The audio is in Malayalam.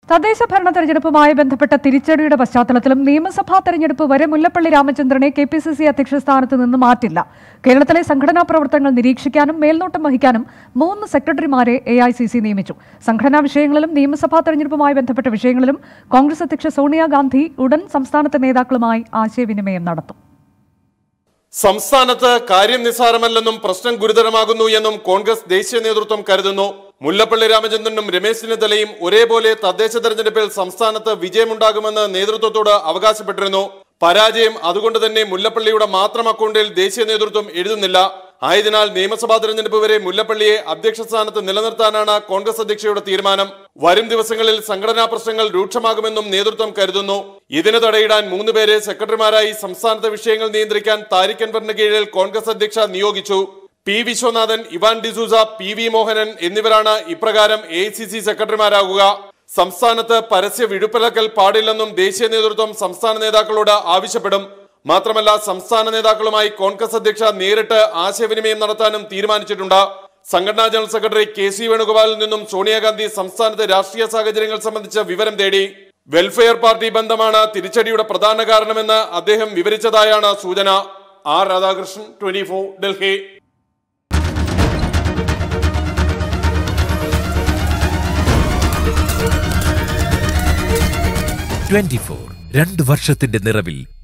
തദ്ദേശ ഭരണ തെരഞ്ഞെടുപ്പുമായി ബന്ധപ്പെട്ട തിരിച്ചടിയുടെ പശ്ചാത്തലത്തിലും നിയമസഭാ തെരഞ്ഞെടുപ്പ് വരെ മുല്ലപ്പള്ളി രാമചന്ദ്രനെ കെ പി സി സി അധ്യക്ഷ സ്ഥാനത്ത് നിന്ന് മാറ്റില്ല കേരളത്തിലെ സംഘടനാ പ്രവർത്തനങ്ങൾ നിരീക്ഷിക്കാനും മേൽനോട്ടം വഹിക്കാനും മൂന്ന് സെക്രട്ടറിമാരെ എ ഐ സി സി നിയമിച്ചു സംഘടനാ വിഷയങ്ങളിലും നിയമസഭാ തെരഞ്ഞെടുപ്പുമായി ബന്ധപ്പെട്ട വിഷയങ്ങളിലും കോൺഗ്രസ് അധ്യക്ഷ സോണിയാഗാന്ധി ഉടൻ സംസ്ഥാനത്തെ നേതാക്കളുമായി ആശയവിനിമയം നടത്തും സംസ്ഥാനത്ത് കാര്യം നിസ്സാരമല്ലെന്നും പ്രശ്നം ഗുരുതരമാകുന്നു എന്നും കോൺഗ്രസ് ദേശീയ നേതൃത്വം കരുതുന്നു മുല്ലപ്പള്ളി രാമചന്ദ്രനും രമേശ് ചെന്നിത്തലയും ഒരേപോലെ തദ്ദേശ തെരഞ്ഞെടുപ്പിൽ സംസ്ഥാനത്ത് വിജയമുണ്ടാകുമെന്ന് നേതൃത്വത്തോട് അവകാശപ്പെട്ടിരുന്നു പരാജയം അതുകൊണ്ട് തന്നെ മുല്ലപ്പള്ളിയുടെ മാത്രം അക്കൗണ്ടിൽ ദേശീയ നേതൃത്വം എഴുതുന്നില്ല ആയതിനാൽ നിയമസഭാ തെരഞ്ഞെടുപ്പ് വരെ മുല്ലപ്പള്ളിയെ അധ്യക്ഷ സ്ഥാനത്ത് നിലനിർത്താനാണ് കോൺഗ്രസ് അധ്യക്ഷയുടെ തീരുമാനം വരും ദിവസങ്ങളിൽ സംഘടനാ പ്രശ്നങ്ങൾ രൂക്ഷമാകുമെന്നും നേതൃത്വം കരുതുന്നു ഇതിന് തടയിടാൻ മൂന്ന് പേരെ സെക്രട്ടറിമാരായി സംസ്ഥാനത്തെ വിഷയങ്ങൾ നിയന്ത്രിക്കാൻ താരിഖ് അൻവറിന് കീഴിൽ കോൺഗ്രസ് അധ്യക്ഷ നിയോഗിച്ചു P Viswanathan Ivan D'Souza P V Mohanan എന്നിവരാണ് ഇപ്രകാരം എ സി സി സെക്രട്ടറിമാരാകുക സംസ്ഥാനത്ത് പരസ്യ വിഴുപ്പിളക്കൽ പാടില്ലെന്നും ദേശീയ നേതൃത്വം സംസ്ഥാന നേതാക്കളോട് ആവശ്യപ്പെടും മാത്രമല്ല സംസ്ഥാന നേതാക്കളുമായി കോൺഗ്രസ് അധ്യക്ഷ നേരിട്ട് ആശയവിനിമയം നടത്താനും തീരുമാനിച്ചിട്ടുണ്ട് സംഘടനാ ജനറൽ സെക്രട്ടറി കെ സി വേണുഗോപാലിൽ നിന്നും സോണിയാഗാന്ധി സംസ്ഥാനത്തെ രാഷ്ട്രീയ സാഹചര്യങ്ങൾ സംബന്ധിച്ച വിവരം തേടി വെൽഫെയർ പാർട്ടി ബന്ധമാണ് തിരിച്ചടിയുടെ പ്രധാന കാരണമെന്ന് അദ്ദേഹം വിവരിച്ചതായാണ് സൂചന R Radhakrishnan twenty Delhi twenty four രണ്ട് വർഷത്തിന്റെ നിറവിൽ